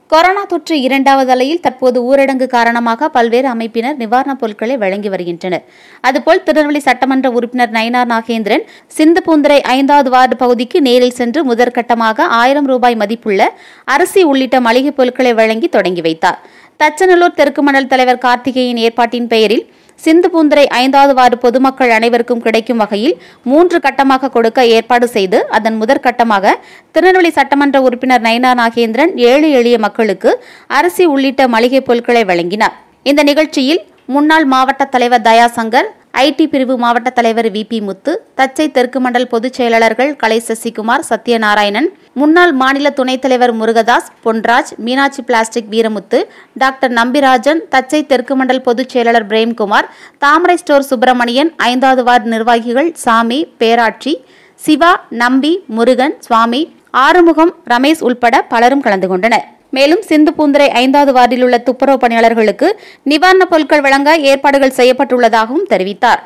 corona தொற்று இரண்டாவது அலையில் தற்போது ஊரடங்கு காரணமாக பல்வேறு அமைப்பினர் நிவாரணப் பொருட்களை வழங்கி வருகின்றனர் அதுபோல் திருநெல்வேலி சட்டமன்ற உறுப்பினர் நயினார் நாகேந்திரன் சிந்துபூந்துரை ஐந்தாவது வார்டு பகுதிக்கு நேரில் சென்று முதற்கட்டமாக ஆயிரம் ரூபாய் மதிப்புள்ள அரிசி உள்ளிட்ட மளிகைப் பொருட்களை வழங்கி தொடங்கி வைத்தார் தச்சநல்லூர் தெற்கு மண்டல் தலைவர் கார்த்திகேயன் ஏற்பாட்டின் பெயரில் சிந்துபூந்துரை ஐந்தாவது வார்டு பொதுமக்கள் அனைவருக்கும் கிடைக்கும் வகையில் மூன்று கட்டமாக கொடுக்க ஏற்பாடு செய்து அதன் முதற்கட்டமாக திருநெல்வேலி சட்டமன்ற உறுப்பினர் நயனா நாகேந்திரன் ஏழை எளிய மக்களுக்கு அரிசி உள்ளிட்ட மளிகைப் பொருட்களை வழங்கினார் இந்த நிகழ்ச்சியில் முன்னாள் மாவட்ட தலைவர் தயாசங்கர் ஐடி பிரிவு மாவட்ட தலைவர் வி பி முத்து தச்சை தெற்கு மண்டல் பொதுச் செயலாளர்கள் கலை சசிகுமார் சத்யநாராயணன் முன்னாள் மாநில துணைத் தலைவர் முருகதாஸ் பொன்ராஜ் மீனாட்சி பிளாஸ்டிக் வீரமுத்து டாக்டர் நம்பிராஜன் தச்சை தெற்கு மண்டல் பொதுச் செயலாளர் பிரேம்குமார் தாமரை ஸ்டோர் சுப்பிரமணியன் ஐந்தாவது வார்டு நிர்வாகிகள் சாமி பேராட்சி சிவா நம்பி முருகன் சுவாமி ஆறுமுகம் ரமேஷ் உள்பட பலரும் கலந்து கொண்டனர் மேலும் சிந்து பூந்துரை ஐந்தாவது வார்டில் உள்ள துப்புரவு பணியாளர்களுக்கு நிவாரணப் பொருட்கள் வழங்க ஏற்பாடுகள் செய்யப்பட்டுள்ளதாகவும் தெரிவித்தார்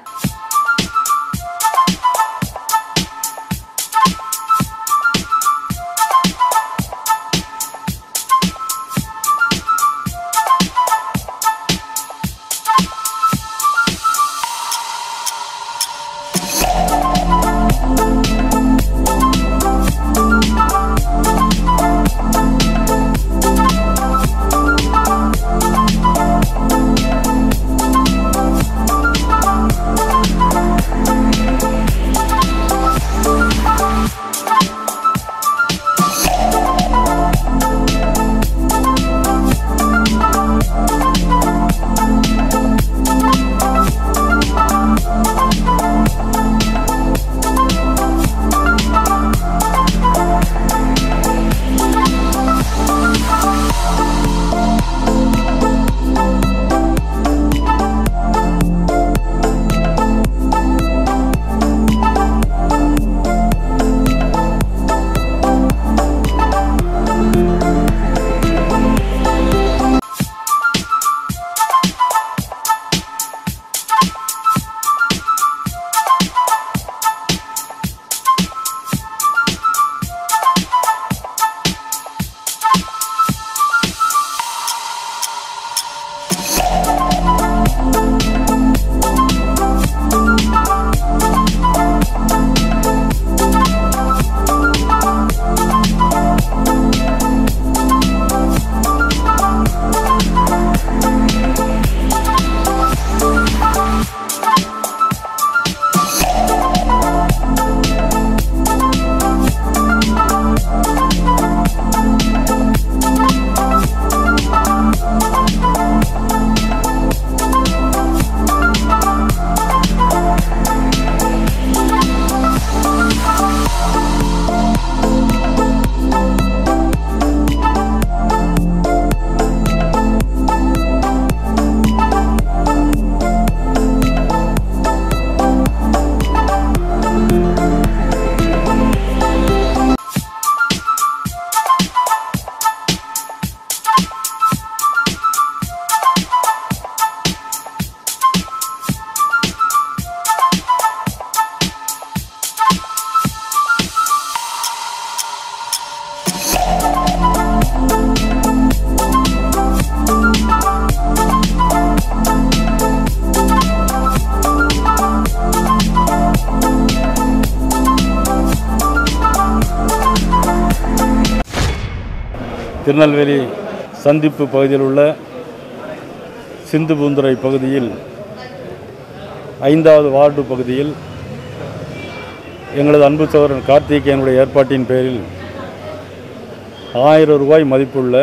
திருநெல்வேலி சந்திப்பு பகுதியில் உள்ள சிந்து பூந்துரை பகுதியில் ஐந்தாவது வார்டு பகுதியில் எங்களது அன்பு சகோதரன் கார்த்திகேயனுடைய ஏற்பாட்டின் பேரில் ஆயிரம் ரூபாய் மதிப்புள்ள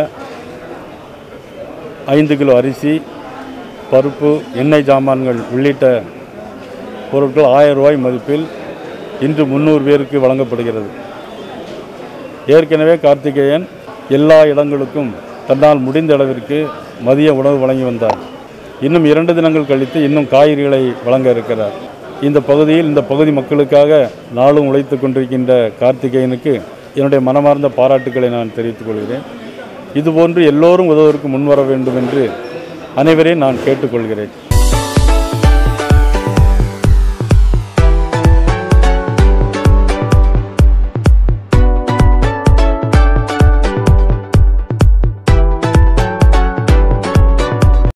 ஐந்து கிலோ அரிசி பருப்பு எண்ணெய் சாமான்கள் உள்ளிட்ட பொருட்கள் ஆயிரம் ரூபாய் மதிப்பில் இன்று முந்நூறு பேருக்கு வழங்கப்படுகிறது ஏற்கனவே கார்த்திகேயன் எல்லா இடங்களுக்கும் தன்னால் முடிந்த அளவிற்கு மதிய உணவு வழங்கி வந்தார் இன்னும் இரண்டு தினங்கள் கழித்து இன்னும் காய்கறிகளை வழங்க இருக்கிறார் இந்த பகுதியில் இந்த பகுதி மக்களுக்காக நாளும் உழைத்து கொண்டிருக்கின்ற கார்த்திகேயனுக்கு என்னுடைய மனமார்ந்த பாராட்டுக்களை நான் தெரிவித்துக் கொள்கிறேன் இதுபோன்று எல்லோரும் உதவுவதற்கு முன்வர வேண்டும் என்று அனைவரையும் நான் கேட்டுக்கொள்கிறேன்